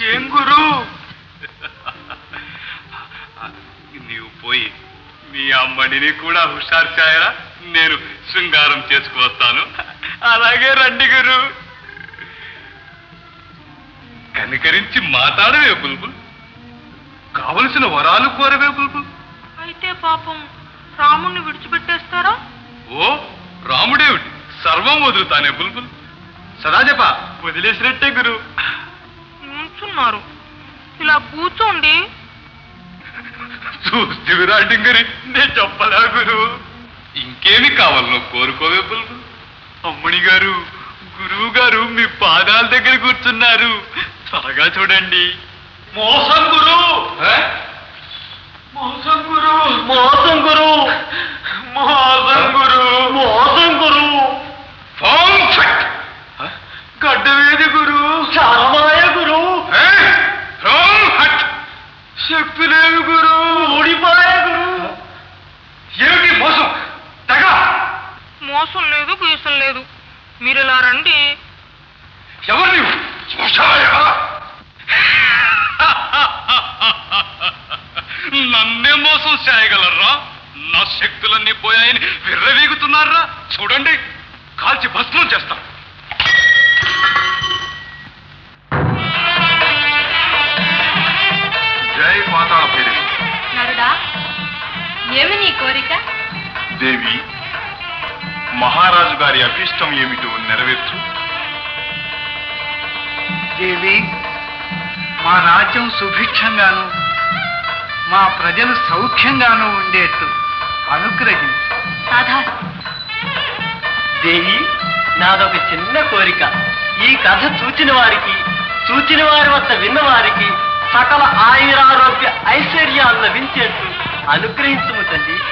ఏం గురు నీవు పోయి మీ అమ్మడిని కూడా హుషారు చేయరా నేను శృంగారం చేసుకువస్తాను అలాగే రండి గురు కనికరించి మాట్లాడవే బుల్బుల్ కావలసిన వరాలు కోరవే బుల్బుల్ అయితే పాపం రాముణ్ణి విడిచిపెట్టేస్తారా ఓ రాముడేమిటి సర్వం వదులుతానే బుల్బుల్ సదా చెప్ప వదిలేసినట్టే గురు నుంచున్నారు ఇలా కూర్చోండి చూస్తివిరా డింగరి నేను చెప్పలా గురు ఇంకేమి కావాలనో కోరుకోవే బుల్బుల్ అమ్మణి గారు గురువు గారు మీ పాదాల దగ్గర కూర్చున్నారు త్వరగా చూడండి మోసం గురు మోసం గురు మోసం గురు మోసం గురు మోసం గురు ఫోన్ ఫట్ గడ్డవేది గురు చరమాయ గురు ఫోన్ హట్ శక్తులేవి గురు ఊడిపాయ గురు ఏమిటి మోసం తెగ మోసం లేదు గీసం లేదు మీరు ఇలా రండి ఎవరు నీవు చూశాయ నన్నే మోసం చేయగలరా నా శక్తులన్నీ పోయాయని విర్రవీగుతున్నారా చూడండి కాల్చి భస్మం చేస్తాం జై పాతాళ భైరవి నరుడా ఏమి నీ కోరిక దేవి మహారాజు గారి అభీష్టం ఏమిటో నెరవేర్చు దేవి మా రాజ్యం సుభిక్షంగాను మా ప్రజలు సౌఖ్యంగాను ఉండేట్టు అనుగ్రహించు సాధా దేవి నాదొక చిన్న కోరిక ఈ కథ చూచిన వారికి చూచిన వారి వద్ద విన్న వారికి సకల ఆయురారోగ్య ఐశ్వర్యాలు లభించేట్టు అనుగ్రహించుము తల్లి